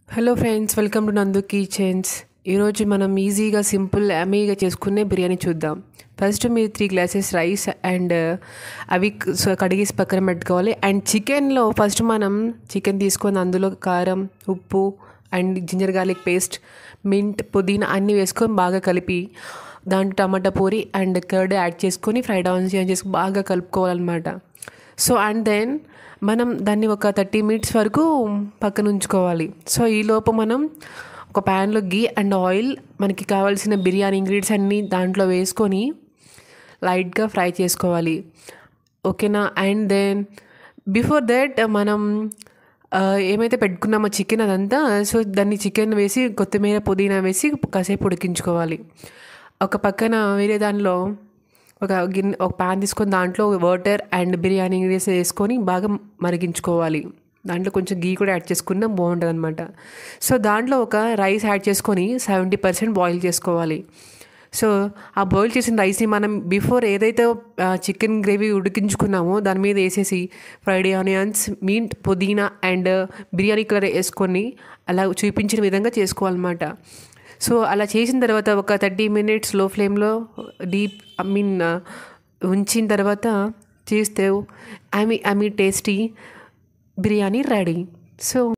hello friends welcome to Nandu kitchens ఈరోజు మనం ఈజీగా సింపుల్ అమీగా చేసుకునే బిర్యానీ చూద్దాం ఫస్ట్ మీరు త్రీ గ్లాసెస్ రైస్ అండ్ అవి క- కడిగేసి పక్కన పెట్టుకోవాలి అండ్ చికెన్లో ఫస్ట్ మనం చికెన్ తీసుకొని అందులో కారం ఉప్పు and ginger garlic paste mint పుదీనా అన్నీ వేసుకొని బాగా కలిపి దాంట్లో tomato puree and curd add చేసుకొని ఫ్రైడ్ ఆనియన్స్ చేసుకొని బాగా కలుపుకోవాలన్నమాట సో అండ్ దెన్ మనం దాన్ని ఒక థర్టీ మినిట్స్ వరకు పక్కన ఉంచుకోవాలి సో ఈలోపు మనం ఒక ప్యాన్లో గీ అండ్ ఆయిల్ మనకి కావాల్సిన బిర్యానీ ఇంగ్రీడియంట్స్ అన్నీ దాంట్లో వేసుకొని లైట్గా ఫ్రై చేసుకోవాలి ఓకేనా అండ్ దెన్ బిఫోర్ దట్ మనం ఆ, ఏమైతే పెట్టుకున్నామో చికెన్ అదంతా సో దాన్ని చికెన్ వేసి కొత్తిమీర పుదీనా వేసి కాసేపు ఉడికించుకోవాలి ఒక పక్కన వేరే దానిలో ఒక గిన్నె ఒక ప్యాన్ తీసుకొని దాంట్లో వాటర్ అండ్ బిర్యానీ ఇంగ్రీడియంట్స్ వేసుకొని బాగా మరిగించుకోవాలి దాంట్లో కొంచెం గీ కూడా యాడ్ చేసుకున్నా బాగుంటుంది అనమాట సో దాంట్లో ఒక రైస్ యాడ్ చేసుకొని సెవెంటీ పర్సెంట్ బాయిల్ చేసుకోవాలి సో ఆ బాయిల్ చేసిన రైస్ని మనం బిఫోర్ ఏదైతే చికెన్ గ్రేవీ ఉడికించుకున్నామో దాని మీద వేసేసి ఫ్రైడ్ ఆనియన్స్ మీట్ పుదీనా అండ్ బిర్యానీ కలర్ వేసుకొని అలా చూపించిన విధంగా చేసుకోవాలన్నమాట సో అలా చేసిన తర్వాత ఒక థర్టీ మినిట్స్ లో ఫ్లేమ్లో డీప్ ఐ మీన్ ఉంచిన తర్వాత చేస్తే yummy yummy tasty biryani ready so